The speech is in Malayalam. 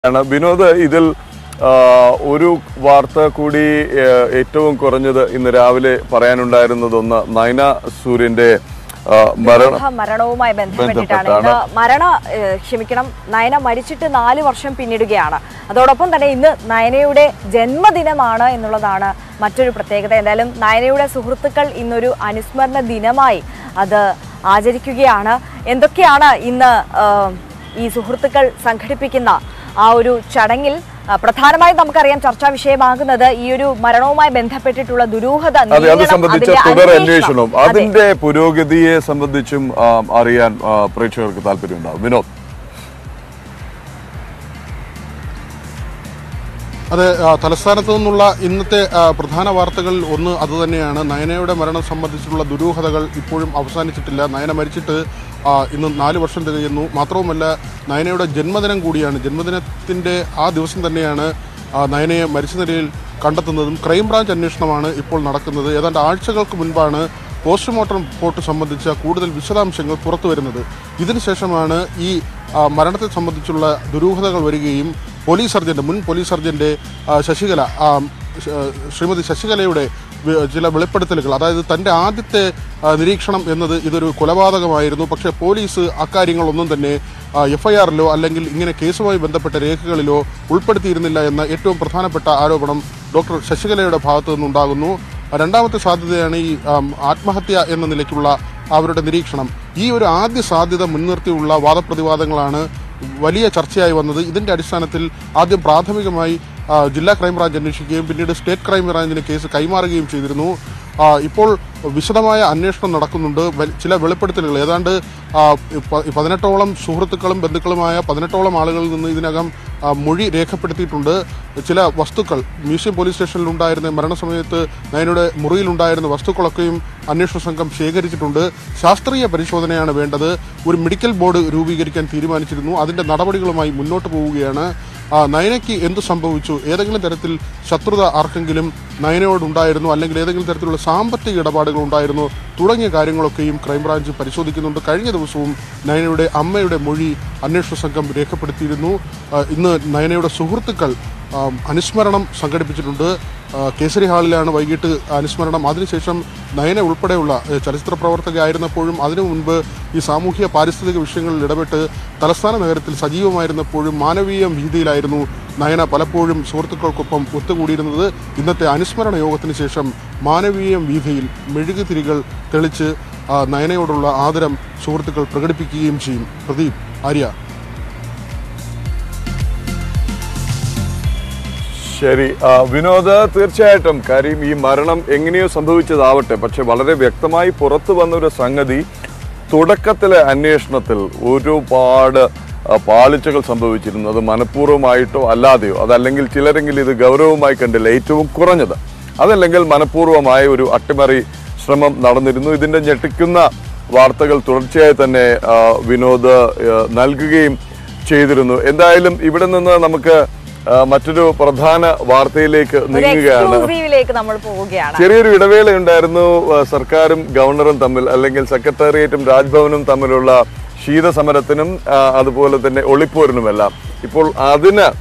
ആണ് വിനോദ് ഇതിൽ ആ, ഒരു വാർത്ത കൂടി ഏ, ഏറ്റവും കുറഞ്ഞത് ഇന്ന് രാവിലെ പറയാനുണ്ടായിരുന്നതൊന്ന് നയന സൂര്യന്റെ ആ, മരണം വിവാഹ മരണവുമായി ബന്ധപ്പെട്ടിട്ടാണ് ബന്ധപ്പെട്ടാണ്. ഇന്ന് മരണ ഏഹ്, ക്ഷമിക്കണം നയന മരിച്ചിട്ട് നാല് വർഷം പിന്നിടുകയാണ് അതോടൊപ്പം തന്നെ ഇന്ന് നയനയുടെ ജന്മദിനമാണ് എന്നുള്ളതാണ് മറ്റൊരു പ്രത്യേകത എന്തായാലും നയനയുടെ സുഹൃത്തുക്കൾ ഇന്നൊരു അനുസ്മരണ ദിനമായി അത് ആചരിക്കുകയാണ് എന്തൊക്കെയാണ് ഇന്ന് ഏഹ്, ഈ സുഹൃത്തുക്കൾ സംഘടിപ്പിക്കുന്ന ആ ഒരു ചടങ്ങിൽ ആ, പ്രധാനമായും നമുക്കറിയാം ചർച്ചാ വിഷയമാകുന്നത് ഈ ഒരു മരണവുമായി ബന്ധപ്പെട്ടിട്ടുള്ള ദുരൂഹത അതെ അത് നീങ്ങണം, സംബന്ധിച്ച അതിന്റെ തുടർ അന്വേഷണം. അന്വേഷണവും അതെ. അതിന്റെ പുരോഗതിയെ സംബന്ധിച്ചും ആ, അറിയാൻ ആ, പ്രേക്ഷകർക്ക് താല്പര്യമുണ്ടാവും വിനോദ് അതെ ആ, തലസ്ഥാനത്ത് നിന്നുള്ള ഇന്നത്തെ ആ, പ്രധാന വാർത്തകളിൽ ഒന്ന് അതുതന്നെയാണ് നയനയുടെ മരണം സംബന്ധിച്ചുള്ള ദുരൂഹതകൾ ഇപ്പോഴും അവസാനിച്ചിട്ടില്ല നയന മരിച്ചിട്ട് ആ, ഇന്ന് നാല് വർഷം തികയുന്നു മാത്രവുമല്ല നയനയുടെ ജന്മദിനം കൂടിയാണ് ജന്മദിനത്തിൻ്റെ ആ ദിവസം തന്നെയാണ് ആ, നയനയെ മരിച്ച നിലയിൽ കണ്ടെത്തുന്നതും ക്രൈംബ്രാഞ്ച് അന്വേഷണമാണ് ഇപ്പോൾ നടക്കുന്നത് ഏതാണ്ട് ആഴ്ചകൾക്ക് മുൻപാണ് പോസ്റ്റ്മോർട്ടം റിപ്പോർട്ട് സംബന്ധിച്ച കൂടുതൽ വിശദാംശങ്ങൾ പുറത്തു വരുന്നത് ഇതിനുശേഷമാണ് ഈ ആ, മരണത്തെ സംബന്ധിച്ചുള്ള ദുരൂഹതകൾ വരികയും പോലീസ് സർജൻ്റെ മുൻ പോലീസ് സർജൻ്റെ ആ, ശശികല ആ, ശ- ശ്രീമതി ശശികലയുടെ വി- ചില വെളിപ്പെടുത്തലുകൾ അതായത് തൻ്റെ ആദ്യത്തെ ആ, നിരീക്ഷണം എന്നത് ഇതൊരു കൊലപാതകമായിരുന്നു പക്ഷേ പോലീസ് അക്കാര്യങ്ങളൊന്നും തന്നെ എഫ് ഐ ആറിലോ അല്ലെങ്കിൽ ഇങ്ങനെ കേസുമായി ബന്ധപ്പെട്ട രേഖകളിലോ ഉൾപ്പെടുത്തിയിരുന്നില്ല എന്ന ഏറ്റവും പ്രധാനപ്പെട്ട ആരോപണം ഡോക്ടർ ശശികലയുടെ ഭാഗത്തു നിന്നുണ്ടാകുന്നു രണ്ടാമത്തെ സാധ്യതയാണ് ഈ ആം, ആത്മഹത്യ എന്ന നിലയ്ക്കുള്ള അവരുടെ നിരീക്ഷണം ഈ ഒരു ആദ്യ സാധ്യത മുൻനിർത്തിയുള്ള വാദപ്രതിവാദങ്ങളാണ് വലിയ ചർച്ചയായി വന്നത് ഇതിന്റെ അടിസ്ഥാനത്തിൽ ആദ്യം പ്രാഥമികമായി ആ, ജില്ലാ ക്രൈംബ്രാഞ്ച് അന്വേഷിക്കുകയും പിന്നീട് സ്റ്റേറ്റ് ക്രൈംബ്രാഞ്ചിന് കേസ് കൈമാറുകയും ചെയ്തിരുന്നു ആ, ഇപ്പോൾ വിശദമായ അന്വേഷണം നടക്കുന്നുണ്ട് വൽ- ചില വെളിപ്പെടുത്തലുകൾ ഏതാണ്ട് ആ, പ- പതിനെട്ടോളം സുഹൃത്തുക്കളും ബന്ധുക്കളുമായ പതിനെട്ടോളം ആളുകളിൽ നിന്ന് ഇതിനകം ആ, മൊഴി രേഖപ്പെടുത്തിയിട്ടുണ്ട് ചില വസ്തുക്കൾ മ്യൂസിയം പോലീസ് സ്റ്റേഷനിൽ ഉണ്ടായിരുന്ന മരണസമയത്ത് നയനയുടെ മുറിയിലുണ്ടായിരുന്ന വസ്തുക്കളൊക്കെയും അന്വേഷണ സംഘം ശേഖരിച്ചിട്ടുണ്ട് ശാസ്ത്രീയ പരിശോധനയാണ് വേണ്ടത് ഒരു മെഡിക്കൽ ബോർഡ് രൂപീകരിക്കാൻ തീരുമാനിച്ചിരുന്നു അതിന്റെ നടപടികളുമായി മുന്നോട്ട് പോവുകയാണ് ആ, നയനയ്ക്ക് എന്ത് സംഭവിച്ചു ഏതെങ്കിലും തരത്തിൽ ശത്രുത ആർക്കെങ്കിലും നയനയോടുണ്ടായിരുന്നു അല്ലെങ്കിൽ ഏതെങ്കിലും തരത്തിലുള്ള സാമ്പത്തിക ഇടപാടുകൾ ഉണ്ടായിരുന്നോ തുടങ്ങിയ കാര്യങ്ങളൊക്കെയും ക്രൈംബ്രാഞ്ച് പരിശോധിക്കുന്നുണ്ട് കഴിഞ്ഞ ദിവസവും നയനയുടെ അമ്മയുടെ മൊഴി അന്വേഷണ സംഘം രേഖപ്പെടുത്തിയിരുന്നു ആ, ഇന്ന് നയനയുടെ സുഹൃത്തുക്കൾ ആ, അനുസ്മരണം സംഘടിപ്പിച്ചിട്ടുണ്ട് ആ, കേസരി ഹാളിലാണ് വൈകിട്ട് അനുസ്മരണം അതിനുശേഷം നയന ഉൾപ്പെടെയുള്ള ഏ, ചലച്ചിത്ര പ്രവർത്തകയായിരുന്നപ്പോഴും അതിനു മുൻപ് ഈ സാമൂഹ്യ പാരിസ്ഥിതിക വിഷയങ്ങളിൽ ഇടപെട്ട് തലസ്ഥാന നഗരത്തിൽ സജീവമായിരുന്നപ്പോഴും മാനവീയം വീതിയിലായിരുന്നു നയന പലപ്പോഴും സുഹൃത്തുക്കൾക്കൊപ്പം ഒത്തുകൂടിയിരുന്നത് ഇന്നത്തെ അനുസ്മരണ യോഗത്തിന് ശേഷം മാനവീയം വീതിയിൽ മെഴുകുതിരികൾ തെളിച്ച് ആ, നയനയോടുള്ള ആദരം സുഹൃത്തുക്കൾ പ്രകടിപ്പിക്കുകയും ചെയ്യും പ്രദീപ് ആര്യ ശരി ആ, വിനോദ് തീർച്ചയായിട്ടും കാര്യം ഈ മരണം എങ്ങനെയോ സംഭവിച്ചതാവട്ടെ പക്ഷെ വളരെ വ്യക്തമായി പുറത്തു വന്ന ഒരു സംഗതി തുടക്കത്തിലെ അന്വേഷണത്തിൽ ഒരുപാട് ആ, പാളിച്ചകൾ സംഭവിച്ചിരുന്നു അത് മനഃപൂർവ്വമായിട്ടോ അല്ലാതെയോ അതല്ലെങ്കിൽ ചിലരെങ്കിലും ഇത് ഗൗരവമായി കണ്ടില്ല ഏറ്റവും കുറഞ്ഞത് അതല്ലെങ്കിൽ മനഃപൂർവ്വമായ ഒരു അട്ടിമറി ശ്രമം നടന്നിരുന്നു ഇതിന്റെ ഞെട്ടിക്കുന്ന വാർത്തകൾ തുടർച്ചയായി തന്നെ ആ, വിനോദ് ആ, നൽകുകയും ചെയ്തിരുന്നു എന്തായാലും ഇവിടെ നിന്ന് നമുക്ക് ആ, മറ്റൊരു പ്രധാന വാർത്തയിലേക്ക് ഒരു നീങ്ങുകയാണ് എക്സ്ക്ലൂസീവിലേക്ക് നമ്മൾ പോവുകയാണ് ചെറിയൊരു ഇടവേള ഉണ്ടായിരുന്നു ആ, സർക്കാരും ഗവർണറും തമ്മിൽ അല്ലെങ്കിൽ സെക്രട്ടേറിയറ്റും രാജ്ഭവനും തമ്മിലുള്ള ശീതസമരത്തിനും ആ, അതുപോലെ തന്നെ ഒളിപ്പോരിനുമെല്ലാം ഇപ്പോൾ അതിന്